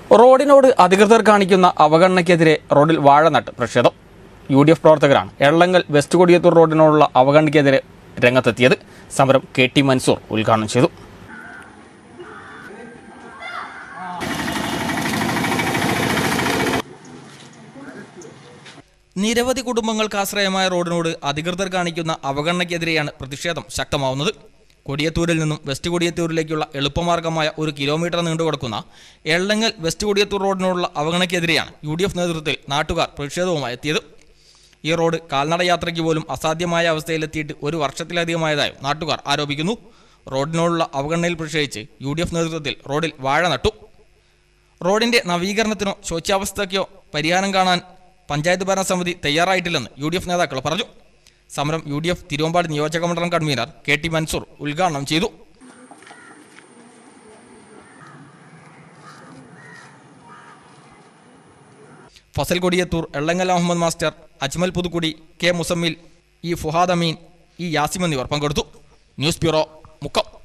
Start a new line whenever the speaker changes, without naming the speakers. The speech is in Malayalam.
റോഡിനോട് അധികൃതർ കാണിക്കുന്ന അവഗണനയ്ക്കെതിരെ റോഡിൽ വാഴ നട്ട് പ്രതിഷേധം യു ഡി എഫ് പ്രവർത്തകരാണ് എള്ളങ്കൽ വെസ്റ്റ് കൊടിയത്തൂർ റോഡിനോടുള്ള അവഗണനയ്ക്കെതിരെ രംഗത്തെത്തിയത് സമരം കെ ടി മൻസൂർ ഉദ്ഘാടനം ചെയ്തു നിരവധി കുടുംബങ്ങൾക്ക് ആശ്രയമായ റോഡിനോട് അധികൃതർ കാണിക്കുന്ന അവഗണനയ്ക്കെതിരെയാണ് പ്രതിഷേധം ശക്തമാവുന്നത് കൊടിയത്തൂരിൽ നിന്നും വെസ്റ്റ് കൊടിയത്തൂരിലേക്കുള്ള എളുപ്പമാർഗമായ ഒരു കിലോമീറ്റർ നീണ്ടുകിടക്കുന്ന എള്ളങ്ങൽ വെസ്റ്റ് കൊടിയത്തൂർ റോഡിനോടുള്ള അവഗണനയ്ക്കെതിരെയാണ് യു ഡി എഫ് നേതൃത്വത്തിൽ നാട്ടുകാർ പ്രതിഷേധവുമായി എത്തിയത് ഈ റോഡ് കാൽനടയാത്രയ്ക്ക് പോലും അസാധ്യമായ അവസ്ഥയിലെത്തിയിട്ട് ഒരു വർഷത്തിലധികമായതായും നാട്ടുകാർ ആരോപിക്കുന്നു റോഡിനോടുള്ള അവഗണനയിൽ പ്രതിഷേധിച്ച് യു ഡി എഫ് നേതൃത്വത്തിൽ റോഡിൽ വാഴ നട്ടു റോഡിന്റെ നവീകരണത്തിനോ ശോച്യാവസ്ഥയ്ക്കോ പരിഹാരം കാണാൻ പഞ്ചായത്ത് ഭരണസമിതി തയ്യാറായിട്ടില്ലെന്ന് യു ഡി എഫ് നേതാക്കൾ പറഞ്ഞു സമരം യു ഡി എഫ് തിരുവമ്പാടി നിയോജക മണ്ഡലം കൺവീനർ കെ ടി മൻസൂർ ഉദ്ഘാടനം ചെയ്തു Fasal Kodiyathur Ellangal Ahammed master Ajmal Puthukkudi K Muzammil E Fuhad Ameen E Yasim എന്നിവർ പങ്കെടുത്തു ന്യൂസ് ബ്യൂറോ മുക്കം